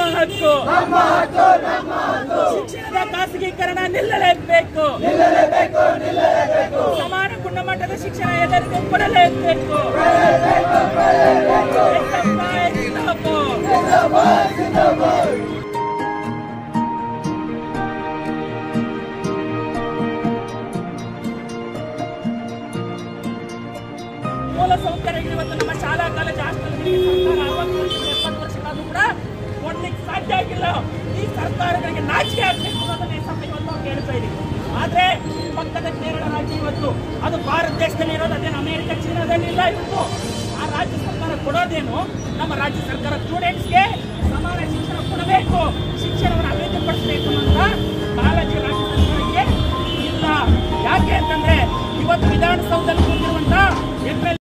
ಹಕ್ಕು ಶಿಕ್ಷಣದ ಖಾಸಗೀಕರಣ ನಿಲ್ಲಲೇಬೇಕು ಸಮಾನ ಗುಣಮಟ್ಟದ ಶಿಕ್ಷಣ ಎಲ್ಲರಿಗೂ ಕೊಡಲೇಬೇಕು ಎಸ್.ಎಫ್.ಐ. ಜಿಂದಾಬಾದ್. ಮೂಲ ಸೌಕರ್ಯಗಳು ಇವತ್ತು ನಮ್ಮ ಶಾಲಾ ಕಾಲೇಜು ಹಾಸ್ಟೆಲ್ಗಳಿಗೆ ಸರ್ಕಾರ ಅರವತ್ತು ವರ್ಷ ಎಪ್ಪತ್ತು ವರ್ಷಕ್ಕಾದ್ರೂ ಕೂಡ ಕೊಡ್ಲಿಕ್ಕೆ ಸಾಧ್ಯ ಆಗಿಲ್ಲ ಈ ಸರ್ಕಾರಗಳಿಗೆ ನಾಚಿಕೆ ಆಗಬೇಕು ಅನ್ನೋದನ್ನ ಈ ಸಭೆ ಇವತ್ತು ನಾವು ಕೇಳ್ತಾ ಇದೀವಿ ಆದ್ರೆ ಪಕ್ಕದ ಕೇರಳ ರಾಜ್ಯ ಇವತ್ತು ಅದು ಭಾರತ ದೇಶದಲ್ಲಿ ಇರೋದು ಅದೇನು ಅಮೆರಿಕ ಚೀನಾದಲ್ಲಿ ಇಲ್ಲ ಇವತ್ತು ಆ ರಾಜ್ಯ ಸರ್ಕಾರ ಕೊಡೋದೇನು ನಮ್ಮ ರಾಜ್ಯ ಸರ್ಕಾರ ಸ್ಟೂಡೆಂಟ್ಸ್ಗೆ ಸಮಾನ ಶಿಕ್ಷಣ ಕೊಡಬೇಕು ಶಿಕ್ಷಣವನ್ನು ಅಭಿವೃದ್ಧಿಪಡಿಸಬೇಕು ಅಂತ ಕಾಳಜಿ ರಾಜ್ಯ ಸರ್ಕಾರಕ್ಕೆ ಇಲ್ಲ ಯಾಕೆ ಅಂತಂದ್ರೆ ಇವತ್ತು ವಿಧಾನಸೌಧದಲ್ಲಿ ಕೂತಿರುವಂತ ಎಂ ಎಲ್